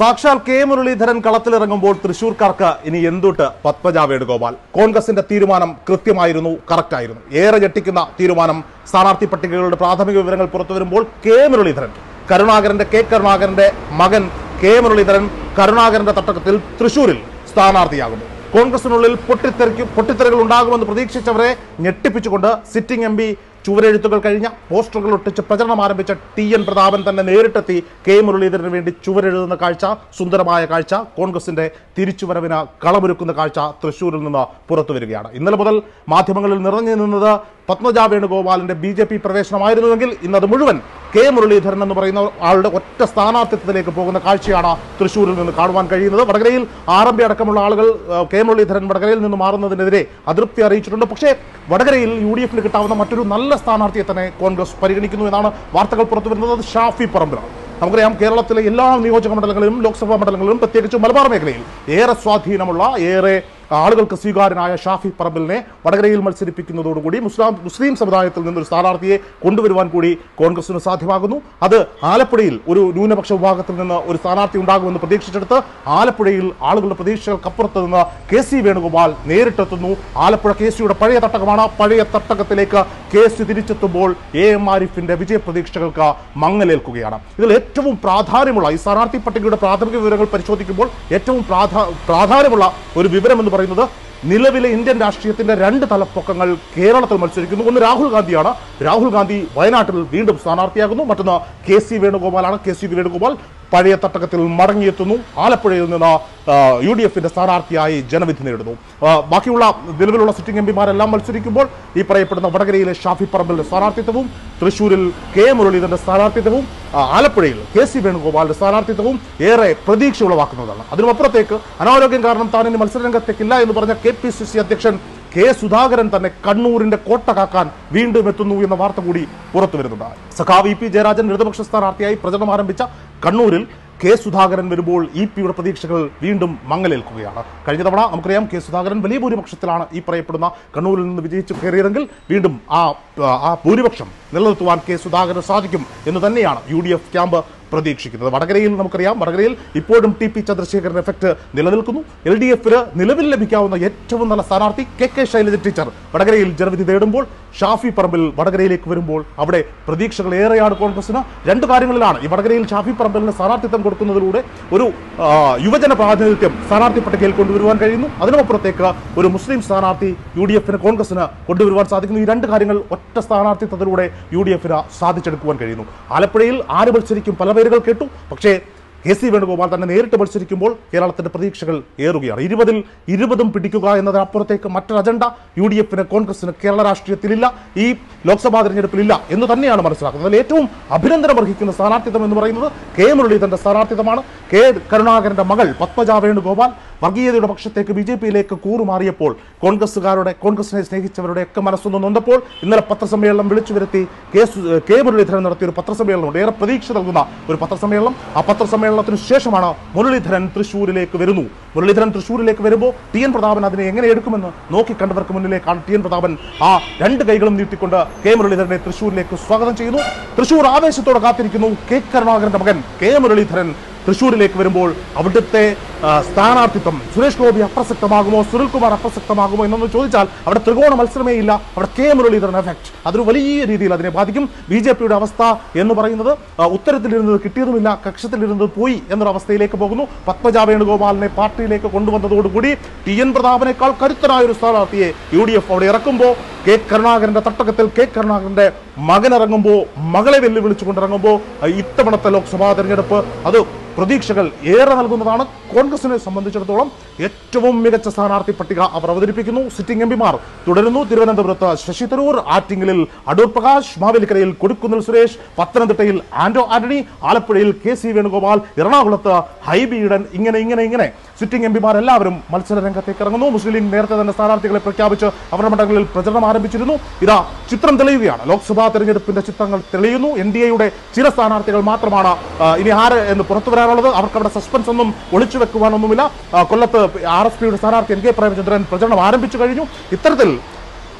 സാക്ഷാൽ കെ മുരളീധരൻ കളത്തിലിറങ്ങുമ്പോൾ തൃശൂർക്കാർക്ക് ഇനി എന്തുട്ട് പത്മജ വേണുഗോപാൽ കോൺഗ്രസിന്റെ തീരുമാനം കൃത്യമായിരുന്നു കറക്റ്റ് ആയിരുന്നു ഏറെ ഞെട്ടിക്കുന്ന തീരുമാനം സ്ഥാനാർത്ഥി പട്ടികകളുടെ പ്രാഥമിക വിവരങ്ങൾ പുറത്തു വരുമ്പോൾ കെ മുരളീധരൻ കരുണാകരന്റെ കെ കരുണാകരന്റെ മകൻ കെ മുരളീധരൻ കരുണാകരന്റെ തട്ടകത്തിൽ തൃശൂരിൽ സ്ഥാനാർത്ഥിയാകുന്നു കോൺഗ്രസിനുള്ളിൽ പൊട്ടിത്തെറിക്കും പൊട്ടിത്തെറികൾ ഉണ്ടാകുമെന്ന് പ്രതീക്ഷിച്ചവരെ ഞെട്ടിപ്പിച്ചുകൊണ്ട് സിറ്റിംഗ് എം പി ചുവരെഴുത്തുകൾ കഴിഞ്ഞ പോസ്റ്ററുകൾ ഒട്ടിച്ച് പ്രചരണം ആരംഭിച്ച ടി എൻ പ്രതാപൻ തന്നെ നേരിട്ടെത്തി കെ മുരളീധരന് വേണ്ടി ചുവരെഴുതുന്ന കാഴ്ച സുന്ദരമായ കാഴ്ച കോൺഗ്രസിന്റെ തിരിച്ചുവരവിന് കളമൊരുക്കുന്ന കാഴ്ച തൃശൂരിൽ നിന്ന് പുറത്തു വരികയാണ് ഇന്നലെ മുതൽ മാധ്യമങ്ങളിൽ നിറഞ്ഞു നിന്നത് പത്മജ വേണുഗോപാലിന്റെ ബി ജെ പി പ്രവേശനമായിരുന്നുവെങ്കിൽ ഇന്നത് മുഴുവൻ കെ മുരളീധരൻ എന്ന് പറയുന്ന ആളുടെ ഒറ്റ സ്ഥാനാർത്ഥിത്വത്തിലേക്ക് പോകുന്ന കാഴ്ചയാണ് തൃശൂരിൽ നിന്ന് കാണുവാൻ കഴിയുന്നത് വടകരയിൽ ആർ എം പി അടക്കമുള്ള ആളുകൾ ആ, കെ മുരളീധരൻ വടകരയിൽ നിന്ന് മാറുന്നതിനെതിരെ അതൃപ്തി അറിയിച്ചിട്ടുണ്ട് പക്ഷേ വടകരയിൽ യു ഡി എഫിന് കിട്ടാവുന്ന മറ്റൊരു നല്ല സ്ഥാനാർത്ഥിയെ തന്നെ കോൺഗ്രസ് പരിഗണിക്കുന്നു എന്നാണ് വാർത്തകൾ പുറത്തു വരുന്നത് അത് ഷാഫി പറമ്പിലാണ് നമുക്കറിയാം കേരളത്തിലെ എല്ലാ നിയോജക മണ്ഡലങ്ങളിലും ലോക്സഭാ മണ്ഡലങ്ങളിലും പ്രത്യേകിച്ച് മലബാർ മേഖലയിൽ ഏറെ സ്വാധീനമുള്ള ഏറെ ആളുകൾക്ക് സ്വീകാര്യനായ ഷാഫി പറമ്പിലിനെ വടകരയിൽ മത്സരിപ്പിക്കുന്നതോടുകൂടി മുസ്ലാം മുസ്ലിം സമുദായത്തിൽ നിന്നൊരു സ്ഥാനാർത്ഥിയെ കൊണ്ടുവരുവാൻ കൂടി കോൺഗ്രസിന് സാധ്യമാകുന്നു അത് ആലപ്പുഴയിൽ ഒരു ന്യൂനപക്ഷ വിഭാഗത്തിൽ നിന്ന് ഒരു സ്ഥാനാർത്ഥി ഉണ്ടാകുമെന്ന് പ്രതീക്ഷിച്ചെടുത്ത് ആലപ്പുഴയിൽ ആളുകളുടെ പ്രതീക്ഷകൾക്കപ്പുറത്ത് നിന്ന് കെ സി വേണുഗോപാൽ നേരിട്ടെത്തുന്നു ആലപ്പുഴ കെ സിയുടെ പഴയ തട്ടകമാണ് പഴയ തട്ടകത്തിലേക്ക് കെ സി തിരിച്ചെത്തുമ്പോൾ എ എം ആരിഫിന്റെ വിജയ പ്രതീക്ഷകൾക്ക് മങ്ങലേൽക്കുകയാണ് ഇതിൽ ഏറ്റവും പ്രാധാന്യമുള്ള ഈ സ്ഥാനാർത്ഥി പട്ടികയുടെ പ്രാഥമിക വിവരങ്ങൾ പരിശോധിക്കുമ്പോൾ ഏറ്റവും പ്രാധാ പ്രാധാന്യമുള്ള ഒരു വിവരം എന്ന് പറയുന്നത് നിലവിലെ ഇന്ത്യൻ രാഷ്ട്രീയത്തിന്റെ രണ്ട് തലപ്പൊക്കങ്ങൾ കേരളത്തിൽ മത്സരിക്കുന്നു ഒന്ന് രാഹുൽ ഗാന്ധിയാണ് രാഹുൽ ഗാന്ധി വയനാട്ടിൽ വീണ്ടും സ്ഥാനാർത്ഥിയാകുന്നു മറ്റൊന്ന് കെ സി വേണുഗോപാലാണ് കെ സി വേണുഗോപാൽ പഴയ തട്ടകത്തിൽ മടങ്ങിയെത്തുന്നു ആലപ്പുഴയിൽ നിന്ന് ആ, യു ഡി എഫിന്റെ സ്ഥാനാർത്ഥിയായി ജനവിധി നേടുന്നു ആ, ബാക്കിയുള്ള നിലവിലുള്ള സിറ്റിംഗ് എംപിമാരെല്ലാം മത്സരിക്കുമ്പോൾ ഈ പറയപ്പെടുന്ന വടകരയിലെ ഷാഫി പറമ്പലിന്റെ സ്ഥാനാർത്ഥിത്വവും തൃശൂരിൽ കെ മുരളീധരന്റെ സ്ഥാനാർത്ഥിത്വവും ആ, ആലപ്പുഴയിൽ കെ സി വേണുഗോപാലിന്റെ സ്ഥാനാർത്ഥിത്വവും ഏറെ പ്രതീക്ഷ ഉളവാക്കുന്നതാണ് അതിനുമപ്പുറത്തേക്ക് അനാരോഗ്യം കാരണം താൻ ഇനി മത്സരരംഗത്തേക്കില്ല എന്ന് പറഞ്ഞ കെ പി സി സി അധ്യക്ഷൻ കെ സുധാകരൻ തന്നെ കണ്ണൂരിന്റെ കോട്ട കാക്കാൻ വീണ്ടും എത്തുന്നു എന്ന വാർത്ത കൂടി പുറത്തു വരുന്നുണ്ട് സഖാവ് ഇ പി ജയരാജൻ ഇടതുപക്ഷ സ്ഥാനാർത്ഥിയായി പ്രചരണം ആരംഭിച്ച കണ്ണൂരിൽ കെ സുധാകരൻ വരുമ്പോൾ ഇ പിയുടെ പ്രതീക്ഷകൾ വീണ്ടും മങ്ങലേൽക്കുകയാണ് കഴിഞ്ഞ തവണ നമുക്കറിയാം കെ സുധാകരൻ വലിയ ഭൂരിപക്ഷത്തിലാണ് ഈ പറയപ്പെടുന്ന കണ്ണൂരിൽ നിന്ന് വിജയിച്ചു കയറിയതെങ്കിൽ വീണ്ടും ആ ആ ഭൂരിപക്ഷം നിലനിർത്തുവാൻ കെ സുധാകരന് സാധിക്കും എന്ന് തന്നെയാണ് യു ഡി എഫ് ക്യാമ്പ് പ്രതീക്ഷിക്കുന്നത് വടകരയിൽ നമുക്കറിയാം വടകരയിൽ ഇപ്പോഴും ടി പി ചന്ദ്രശേഖരൻ എഫക്ട് നിലനിൽക്കുന്നു എൽ ഡി എഫിന് നിലവിൽ ലഭിക്കാവുന്ന ഏറ്റവും നല്ല സ്ഥാനാർത്ഥി കെ കെ ശൈലജ ടീച്ചർ വടകരയിൽ ജനവിധി നേടുമ്പോൾ ഷാഫി പറമ്പിൽ വടകരയിലേക്ക് വരുമ്പോൾ അവിടെ പ്രതീക്ഷകൾ ഏറെയാണ് കോൺഗ്രസിന് രണ്ട് കാര്യങ്ങളിലാണ് ഈ വടകരയിൽ ഷാഫി പറമ്പിലിന് സ്ഥാനാർത്ഥിത്വം കൊടുക്കുന്നതിലൂടെ ഒരു ആ, യുവജന പ്രാതിനിധ്യം സ്ഥാനാർത്ഥി പട്ടികയിൽ കൊണ്ടുവരുവാൻ കഴിയുന്നു അതിനപ്പുറത്തേക്ക് ഒരു മുസ്ലിം സ്ഥാനാർത്ഥി യു ഡി എഫിന് കോൺഗ്രസിന് കൊണ്ടുവരുവാൻ സാധിക്കുന്നു ഈ രണ്ട് കാര്യങ്ങൾ ഒറ്റ സ്ഥാനാർത്ഥിത്വത്തിലൂടെ യു ഡി എഫിന് സാധിച്ചെടുക്കുവാൻ കഴിയുന്നു ആലപ്പുഴയിൽ ആര് മത്സരിക്കും പല പേരുകൾ കേട്ടു പക്ഷേ കെ സി വേണുഗോപാൽ തന്നെ നേരിട്ട് മത്സരിക്കുമ്പോൾ കേരളത്തിന്റെ പ്രതീക്ഷകൾ ഏറുകയാണ് ഇരുപതിൽ ഇരുപതും പിടിക്കുക എന്നതിനപ്പുറത്തേക്ക് മറ്റൊരു അജണ്ട യു ഡി എഫിന് കോൺഗ്രസിന് കേരള രാഷ്ട്രീയത്തിലില്ല ഈ ലോക്സഭാ തെരഞ്ഞെടുപ്പിലില്ല എന്ന് തന്നെയാണ് മനസ്സിലാക്കുന്നത് അതിൽ ഏറ്റവും അഭിനന്ദനം അർഹിക്കുന്ന സ്ഥാനാർത്ഥിത്വം എന്ന് പറയുന്നത് കെ മുരളീധരന്റെ സ്ഥാനാർത്ഥിത്വമാണ് കെ കരുണാകരന്റെ മകൾ പത്മജ വേണുഗോപാൽ വർഗീയതയുടെ പക്ഷത്തേക്ക് ബി ജെ പിയിലേക്ക് കൂറുമാറിയപ്പോൾ കോൺഗ്രസ്സുകാരുടെ കോൺഗ്രസിനെ സ്നേഹിച്ചവരുടെ ഒക്കെ മനസ്സൊന്ന് നൊന്തപ്പോൾ ഇന്നലെ പത്രസമ്മേളനം വിളിച്ചു വരുത്തി കെ സു- കെ മുരളീധരൻ നടത്തിയ ഒരു പത്രസമ്മേളനമുണ്ട് ഏറെ പ്രതീക്ഷ നൽകുന്ന ഒരു പത്രസമ്മേളനം ആ പത്രസമ്മേളനത്തിന് ശേഷമാണ് മുരളീധരൻ തൃശ്ശൂരിലേക്ക് വരുന്നു മുരളീധരൻ തൃശ്ശൂരിലേക്ക് വരുമ്പോൾ ടി എൻ പ്രതാപൻ അതിനെ എങ്ങനെ എടുക്കുമെന്ന് നോക്കി കണ്ടവർക്ക് മുന്നിലേക്കാണ് ടി എൻ പ്രതാപൻ ആ രണ്ട് കൈകളും നീട്ടിക്കൊണ്ട് കെ മുരളീധരനെ തൃശ്ശൂരിലേക്ക് സ്വാഗതം ചെയ്യുന്നു തൃശ്ശൂർ ആവേശത്തോടെ കാത്തിരിക്കുന്നു കെ കരുണാകരന്റെ മകൻ കെ മുരളീധരൻ തൃശ്ശൂരിലേക്ക് വരുമ്പോൾ അവിടുത്തെ ആ, സ്ഥാനാർത്ഥിത്വം സുരേഷ് ഗോപി അപ്രസക്തമാകുമോ സുനിൽകുമാർ അപ്രസക്തമാകുമോ എന്നൊന്ന് ചോദിച്ചാൽ അവിടെ ത്രികോണ മത്സരമേ ഇല്ല അവിടെ കെ മുരളീധരൻ എഫക്ട് അതൊരു വലിയ രീതിയിൽ അതിനെ ബാധിക്കും ബി ജെ പിയുടെ അവസ്ഥ എന്ന് പറയുന്നത് ആ, ഉത്തരത്തിലിരുന്നത് കിട്ടിയതുമില്ല കക്ഷത്തിലിരുന്നത് പോയി എന്നൊരു അവസ്ഥയിലേക്ക് പോകുന്നു പത്മജ വേണുഗോപാലിനെ പാർട്ടിയിലേക്ക് കൊണ്ടുവന്നതോടുകൂടി ടി എൻ പ്രതാപനേക്കാൾ കരുത്തനായ ഒരു സ്ഥാനാർത്ഥിയെ യു ഡി എഫ് അവിടെ ഇറക്കുമ്പോൾ കെ കരുണാകരന്റെ തട്ടകത്തിൽ കെ കരുണാകരന്റെ മകൻ ഇറങ്ങുമ്പോൾ മകളെ വെല്ലുവിളിച്ചുകൊണ്ട് ഇറങ്ങുമ്പോൾ ഇത്തവണത്തെ ലോക്സഭാ തെരഞ്ഞെടുപ്പ് അത് പ്രതീക്ഷകൾ ഏറെ നൽകുന്നതാണ് കോൺഗ്രസിനെ സംബന്ധിച്ചിടത്തോളം ഏറ്റവും മികച്ച സ്ഥാനാർത്ഥി പട്ടിക അവർ അവതരിപ്പിക്കുന്നു സിറ്റിംഗ് എംപിമാർ തുടരുന്നു തിരുവനന്തപുരത്ത് ശശി തരൂർ ആറ്റിങ്ങലിൽ അടൂർ പ്രകാശ് മാവേലിക്കരയിൽ കൊടിക്കുന്നിൽ സുരേഷ് പത്തനംതിട്ടയിൽ ആന്റോ ആന്റണി ആലപ്പുഴയിൽ കെ സി വേണുഗോപാൽ എറണാകുളത്ത് ഹൈബി ഈഡൻ ഇങ്ങനെ ഇങ്ങനെ ഇങ്ങനെ സിറ്റിംഗ് എംപിമാർ എല്ലാവരും മത്സര രംഗത്തേക്ക് ഇറങ്ങുന്നു മുസ്ലിം ലീഗ് നേരത്തെ തന്നെ സ്ഥാനാർത്ഥികളെ പ്രഖ്യാപിച്ച് അവരുടെ മണ്ഡലങ്ങളിൽ പ്രചരണം ആരംഭിച്ചിരുന്നു ഇതാ ചിത്രം തെളിയുകയാണ് ലോക്സഭാ തെരഞ്ഞെടുപ്പിന്റെ ചിത്രങ്ങൾ തെളിയുന്നു എൻ ഡി എയുടെ ചില സ്ഥാനാർത്ഥികൾ മാത്രമാണ് ആ, ഇനി ആര് എന്ന് പുറത്തു വരാനുള്ളത് അവർക്ക് അവിടെ സസ്പെൻസ് ഒന്നും ഒളിച്ചു വെക്കുവാനൊന്നുമില്ല ആ, കൊല്ലത്ത് ആർ എസ് പിയുടെ സ്ഥാനാർത്ഥി എൻ കെ പ്രേമചന്ദ്രൻ പ്രചരണം ആരംഭിച്ചു കഴിഞ്ഞു ഇത്തരത്തിൽ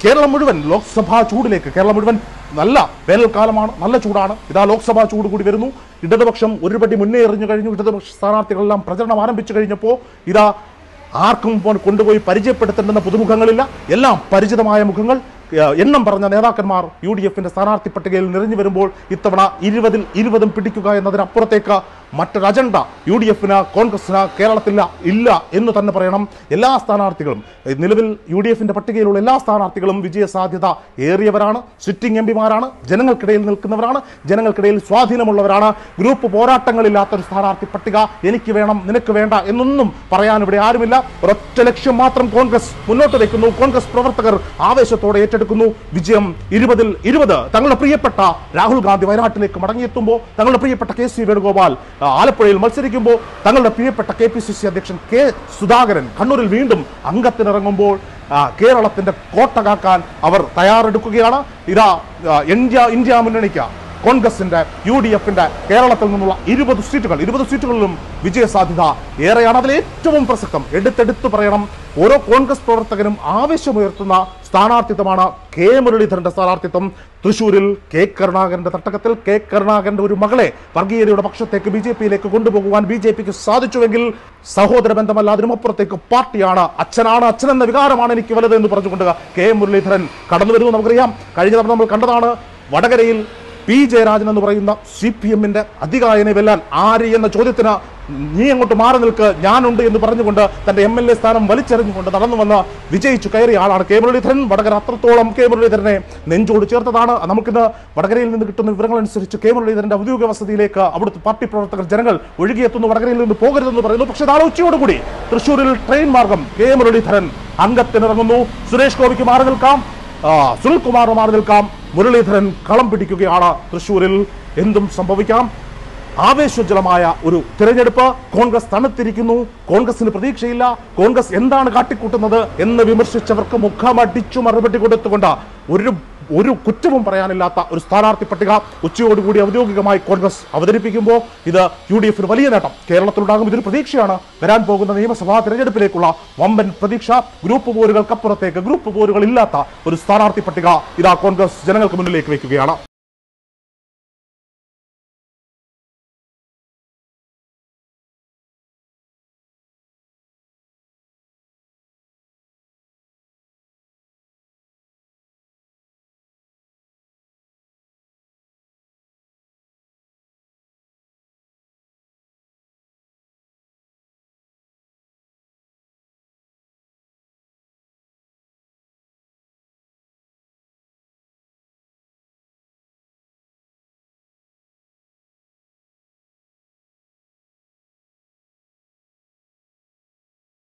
കേരളം മുഴുവൻ ലോക്സഭാ ചൂടിലേക്ക് കേരളം മുഴുവൻ നല്ല വേനൽക്കാലമാണ് നല്ല ചൂടാണ് ഇതാ ലോക്സഭാ ചൂട് കൂടി വരുന്നു ഇടതുപക്ഷം ഒരുപടി മുന്നേ എറിഞ്ഞു കഴിഞ്ഞു ഇടതുപക്ഷ സ്ഥാനാർത്ഥികളെല്ലാം പ്രചരണം ആരംഭിച്ചു കഴിഞ്ഞപ്പോൾ ഇതാ ആർക്കും ഇപ്പോൾ കൊണ്ടുപോയി പരിചയപ്പെടുത്തേണ്ടുന്ന പുതുമുഖങ്ങളില്ല എല്ലാം പരിചിതമായ മുഖങ്ങൾ ഏഹ് എണ്ണം പറഞ്ഞ നേതാക്കന്മാർ യു ഡി എഫിന്റെ സ്ഥാനാർത്ഥി പട്ടികയിൽ നിറഞ്ഞു വരുമ്പോൾ ഇത്തവണ ഇരുപതിൽ ഇരുപതും പിടിക്കുക എന്നതിനപ്പുറത്തേക്ക് മറ്റൊരു അജണ്ട യു ഡി എഫിന് കോൺഗ്രസിന് കേരളത്തിൽ ഇല്ല എന്ന് തന്നെ പറയണം എല്ലാ സ്ഥാനാർത്ഥികളും ഏഹ് നിലവിൽ യു ഡി എഫിന്റെ പട്ടികയിലുള്ള എല്ലാ സ്ഥാനാർത്ഥികളും വിജയ സാധ്യത ഏറിയവരാണ് സിറ്റിംഗ് എം പിമാരാണ് ജനങ്ങൾക്കിടയിൽ നിൽക്കുന്നവരാണ് ജനങ്ങൾക്കിടയിൽ സ്വാധീനമുള്ളവരാണ് ഗ്രൂപ്പ് പോരാട്ടങ്ങളില്ലാത്തൊരു സ്ഥാനാർത്ഥി പട്ടിക എനിക്ക് വേണം നിനക്ക് വേണ്ട എന്നൊന്നും പറയാൻ ഇവിടെ ആരുമില്ല ഒരൊറ്റ ലക്ഷ്യം മാത്രം കോൺഗ്രസ് മുന്നോട്ട് വയ്ക്കുന്നു കോൺഗ്രസ് പ്രവർത്തകർ ആവേശത്തോടെ ഏറ്റെടുക്കുന്നു വിജയം ഇരുപതിൽ ഇരുപത് തങ്ങളുടെ പ്രിയപ്പെട്ട രാഹുൽ ഗാന്ധി വയനാട്ടിലേക്ക് മടങ്ങിയെത്തുമ്പോൾ തങ്ങളുടെ പ്രിയപ്പെട്ട കെ സി വേണുഗോപാൽ ആ, ആലപ്പുഴയിൽ മത്സരിക്കുമ്പോൾ തങ്ങളുടെ പ്രിയപ്പെട്ട കെ പി സി സി അധ്യക്ഷൻ കെ സുധാകരൻ കണ്ണൂരിൽ വീണ്ടും അംഗത്തിനിറങ്ങുമ്പോൾ ആ, കേരളത്തിന്റെ കോട്ട കാക്കാൻ അവർ തയ്യാറെടുക്കുകയാണ് ഇതാ ആ, ഇന്ത്യ ഇന്ത്യ മുന്നണിക്ക് കോൺഗ്രസിന്റെ യു ഡി എഫിന്റെ കേരളത്തിൽ നിന്നുള്ള ഇരുപത് സീറ്റുകൾ ഇരുപത് സീറ്റുകളിലും വിജയ സാധ്യത ഏറെയാണ് അതിൽ ഏറ്റവും പ്രസക്തം എടുത്തെടുത്ത് പറയണം ഓരോ കോൺഗ്രസ് പ്രവർത്തകനും ആവേശമുയർത്തുന്ന സ്ഥാനാർത്ഥിത്വമാണ് കെ മുരളീധരന്റെ സ്ഥാനാർത്ഥിത്വം തൃശൂരിൽ കെ കരുണാകരന്റെ തട്ടകത്തിൽ കെ കരുണാകരന്റെ ഒരു മകളെ വർഗീയതയുടെ പക്ഷത്തേക്ക് ബി ജെ പിയിലേക്ക് കൊണ്ടുപോകുവാൻ ബി ജെ പിക്ക് സാധിച്ചുവെങ്കിൽ സഹോദര ബന്ധമല്ല അതിനുമപ്പുറത്തേക്ക് പാർട്ടിയാണ് അച്ഛനാണ് അച്ഛൻ എന്ന വികാരമാണ് എനിക്ക് വലുത് എന്ന് പറഞ്ഞുകൊണ്ട് കെ മുരളീധരൻ കടന്നു വരുന്നു നമുക്കറിയാം കഴിഞ്ഞ തവണ നമ്മൾ കണ്ടതാണ് വടകരയിൽ പി ജയരാജൻ എന്ന് പറയുന്ന സി പി എമ്മിന്റെ അധികായനെ വെല്ലാൻ ആര് എന്ന ചോദ്യത്തിന് നീ അങ്ങോട്ട് മാറി നിൽക്ക് ഞാനുണ്ട് എന്ന് പറഞ്ഞുകൊണ്ട് തന്റെ എം എൽ എ സ്ഥാനം വലിച്ചെറിഞ്ഞുകൊണ്ട് നടന്നു വന്ന് വിജയിച്ചു കയറിയ ആളാണ് കെ മുരളീധരൻ വടകര അത്രത്തോളം കെ മുരളീധരനെ നെഞ്ചോട് ചേർത്തതാണ് നമുക്കിന്ന് വടകരയിൽ നിന്ന് കിട്ടുന്ന വിവരങ്ങൾ അനുസരിച്ച് കെ മുരളീധരന്റെ ഔദ്യോഗിക വസതിയിലേക്ക് അവിടുത്തെ പാർട്ടി പ്രവർത്തകർ ജനങ്ങൾ ഒഴുകിയെത്തുന്നു വടകരയിൽ നിന്ന് പോകരുതെന്ന് പറയുന്നു പക്ഷേ നാളെ ഉച്ചയോടുകൂടി തൃശ്ശൂരിൽ ട്രെയിൻ മാർഗം കെ മുരളീധരൻ അംഗത്തിനിറങ്ങുന്നു സുരേഷ് ഗോപിക്ക് മാറി നിൽക്കാം ആ, സുനിൽകുമാർ മാറി നിൽക്കാം മുരളീധരൻ കളം പിടിക്കുകയാണ് തൃശൂരിൽ എന്തും സംഭവിക്കാം ആവേശോജ്വലമായ ഒരു തിരഞ്ഞെടുപ്പ് കോൺഗ്രസ് തണുത്തിരിക്കുന്നു കോൺഗ്രസിന് പ്രതീക്ഷയില്ല കോൺഗ്രസ് എന്താണ് കാട്ടിക്കൂട്ടുന്നത് എന്ന് വിമർശിച്ചവർക്ക് മുഖമടിച്ചു മറുപടി കൊടുത്തുകൊണ്ട് ഒരു ഒരു കുറ്റവും പറയാനില്ലാത്ത ഒരു സ്ഥാനാർത്ഥി പട്ടിക ഉച്ചയോടുകൂടി ഔദ്യോഗികമായി കോൺഗ്രസ് അവതരിപ്പിക്കുമ്പോൾ ഇത് യു ഡി എഫിന് വലിയ നേട്ടം കേരളത്തിലുണ്ടാകും ഇതൊരു പ്രതീക്ഷയാണ് വരാൻ പോകുന്ന നിയമസഭാ തിരഞ്ഞെടുപ്പിലേക്കുള്ള വമ്പൻ പ്രതീക്ഷ ഗ്രൂപ്പ് പോരുകൾക്കപ്പുറത്തേക്ക് ഗ്രൂപ്പ് പോരുകൾ ഇല്ലാത്ത ഒരു സ്ഥാനാർത്ഥി പട്ടിക ഇതാ കോൺഗ്രസ് ജനങ്ങൾക്ക് മുന്നിലേക്ക് വയ്ക്കുകയാണ്